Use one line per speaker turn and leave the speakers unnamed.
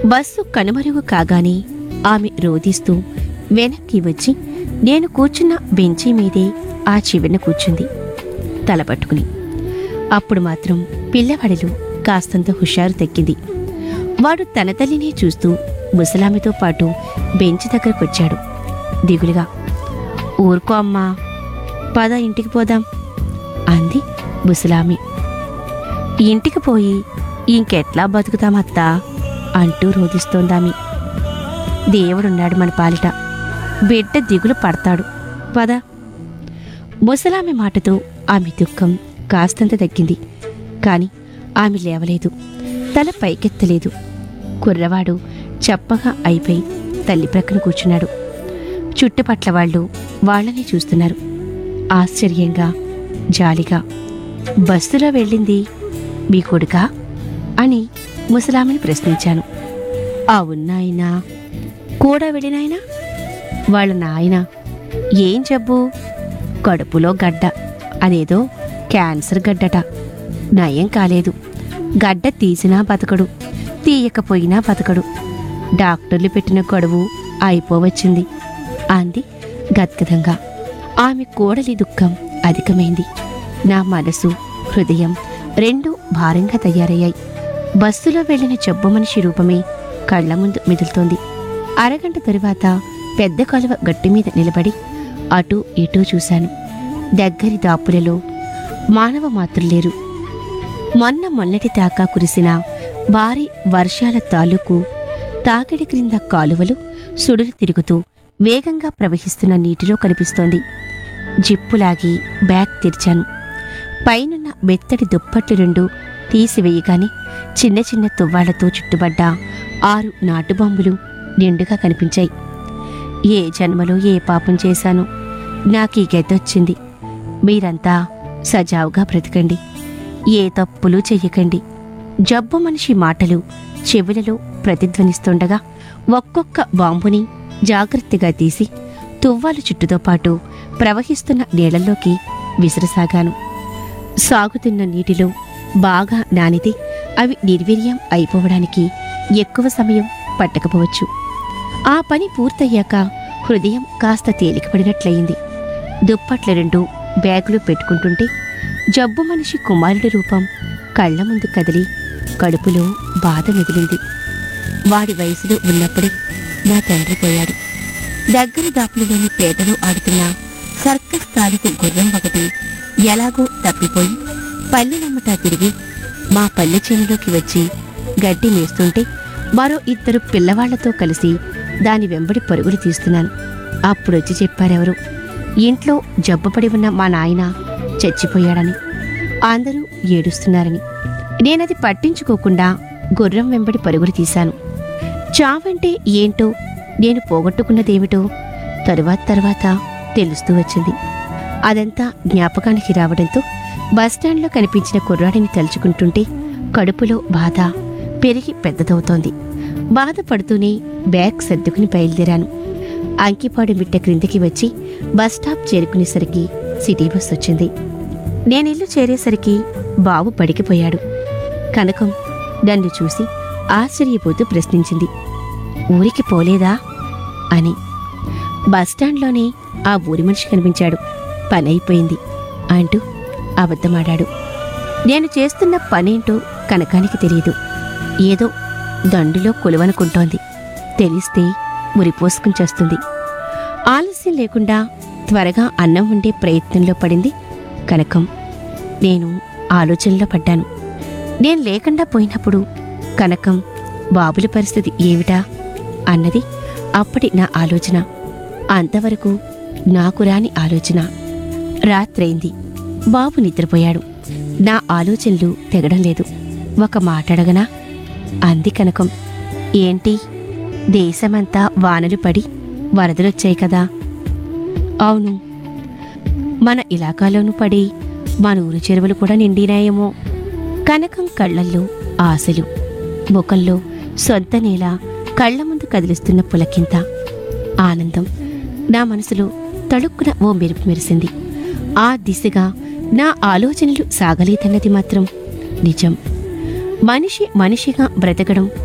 bus కనుమరుగు కాగానే ఆమె రోదిస్తూ వెనక్కి వచ్చి నేను కూర్చున్న బెంచి మీదే ఆ చివరన కూర్చుంది తల పట్టుకుని అప్పుడు మాత్రం పిల్లవాడిలో కాస్తంత హుషారు తగ్గింది వాడు తన తల్లినే చూస్తూ ముసలామితో పాటు బెంచ్ దగ్గరకొచ్చాడు దిగులుగా ఊరుకో అమ్మా పద ఇంటికి పోదాం అంది ముసలామి ఇంటికి పోయి ఇంకెట్లా బతుకుతామత్తా అంటూ రోధిస్తోందామి దేవుడున్నాడు మన పాలిట బిడ్డ దిగులు పడతాడు పద ముసలామె మాటతో ఆమె దుఃఖం కాస్తంత తగ్గింది కాని ఆమె లేవలేదు తల పైకెత్తలేదు కుర్రవాడు చప్పగా అయిపోయి తల్లి ప్రక్కన కూర్చున్నాడు చుట్టుపట్ల వాళ్ళు వాళ్ళని చూస్తున్నారు ఆశ్చర్యంగా జాలిగా బస్సులో వెళ్ళింది మీ కొడుకా అని ముసలామని ప్రశ్నించాను అవునాయనా కూడా వెళ్ళినాయనా వాళ్ళ నాయన ఏం జబ్బు కడుపులో గడ్డ అదేదో క్యాన్సర్ గడ్డట నయం కాలేదు గడ్డ తీసినా బతకడు తీయకపోయినా బతకడు డాక్టర్లు పెట్టిన గడువు అయిపోవచ్చింది అంది గద్గదంగా ఆమె కోడలి దుఃఖం అధికమైంది నా మనసు హృదయం రెండు భారంగా తయారయ్యాయి బస్సులో వెళ్ళిన జబ్బు మనిషి రూపమే కళ్ళ ముందు మెదులుతోంది అరగంట తరువాత పెద్ద కాలువ గట్టి మీద నిలబడి అటూ ఇటూ చూశాను దగ్గరి దాపులలో మానవ మాత్రులు లేరు మొన్న మొన్నటి దాకా కురిసిన భారీ వర్షాల తాలూకు తాకిడి క్రింద కాలువలు సుడులు తిరుగుతూ వేగంగా ప్రవహిస్తున్న నీటిలో కనిపిస్తోంది జిప్పులాగి బ్యాగ్ తెరిచాను పైనున్న మెత్తటి దుప్పట్లు రెండు తీసివేయగానే చిన్న చిన్న తువ్వాళ్లతో చుట్టుబడ్డ ఆరు నాటుబాంబులు నిండుగా కనిపించాయి ఏ జన్మలో ఏ పాపం చేశాను నాకీ గెద్దొచ్చింది మీరంతా సజావుగా బ్రతకండి ఏ తప్పులు చెయ్యకండి జబ్బు మనిషి మాటలు చెవులలో ప్రతిధ్వనిస్తుండగా ఒక్కొక్క బాంబుని జాగ్రత్తగా తీసి తువ్వాలు చుట్టుతో పాటు ప్రవహిస్తున్న నీళ్లలోకి విసిరసాగాను సాగుతున్న నీటిలో బాగా నానితే అవి నిర్వీర్యం అయిపోవడానికి ఎక్కువ సమయం పట్టకపోవచ్చు ఆ పని పూర్తయ్యాక హృదయం కాస్త తేలికపడినట్లయింది దుప్పట్ల రెండు బ్యాగులు పెట్టుకుంటుంటే జబ్బు మనిషి కుమారుడి రూపం కళ్ళ ముందు కదిలి కడుపులో బాధ మిగిలింది వాడి వయసులో ఉన్నప్పుడే నా తండ్రి పోయాడు దగ్గర దాపులలోని పేదలు ఆడుతున్న సర్కస్ తాలూకు గుర్రం ఒకటి ఎలాగో తప్పిపోయి పల్లెనమ్మటా తిరిగి మా పల్లె చేనులోకి వచ్చి గడ్డి మేస్తుంటే మరో ఇద్దరు పిల్లవాళ్లతో కలిసి దాని వెంబడి పరుగులు తీస్తున్నాను అప్పుడొచ్చి చెప్పారెవరు ఇంట్లో జబ్బుపడి ఉన్న మా నాయన చచ్చిపోయాడని అందరూ ఏడుస్తున్నారని నేనది పట్టించుకోకుండా గుర్రం వెంబడి పరుగులు తీశాను చావంటే ఏంటో నేను పోగొట్టుకున్నదేమిటో తరువాత తర్వాత తెలుస్తూ వచ్చింది అదంతా జ్ఞాపకానికి రావడంతో బస్టాండ్లో కనిపించిన కుర్రాడిని తలుచుకుంటుంటే కడుపులో బాధ పెరిగి పెద్దదవుతోంది బాధపడుతూనే బ్యాగ్ సర్దుకుని బయలుదేరాను అంకిపాడు మిట్ట క్రిందికి వచ్చి బస్ స్టాప్ చేరుకునేసరికి సిటీ బస్ వచ్చింది నేనిల్లు చేరేసరికి బాబు పడికిపోయాడు కనకం నన్ను చూసి ఆశ్చర్యపోతూ ప్రశ్నించింది ఊరికి పోలేదా అని బస్టాండ్లోనే ఆ ఊరి మనిషి కనిపించాడు పని అయిపోయింది అంటూ అబద్ధమాడాడు నేను చేస్తున్న పనేంటో కనకానికి తెలియదు ఏదో దండులో కొలువనుకుంటోంది తెలిస్తే మురిపోసుకుని చేస్తుంది ఆలస్యం లేకుండా త్వరగా అన్నం ఉండే ప్రయత్నంలో పడింది కనకం నేను ఆలోచనలో పడ్డాను నేను లేకుండా పోయినప్పుడు కనకం బాబుల పరిస్థితి ఏమిటా అన్నది అప్పటి నా ఆలోచన అంతవరకు నాకు రాని ఆలోచన రాత్రైంది బాబు నిద్రపోయాడు నా ఆలోచనలు తెగడం లేదు ఒక మాట అడగనా అంది కనకం ఏంటి దేశమంతా వానలు పడి వరదలొచ్చాయి కదా అవును మన ఇలాకాలోనూ పడి మన ఊరి చెరువులు కూడా నిండినాయేమో కనకం కళ్ళల్లో ఆశలు ముఖంలో సొంత నేల కళ్ళ ముందు కదిలిస్తున్న పులకింత ఆనందం నా మనసులో తడుక్కున ఓ మెరుపు మెరిసింది ఆ దిశగా నా ఆలోచనలు సాగలేదన్నది మాత్రం నిజం మనిషి మనిషిగా బ్రతకడం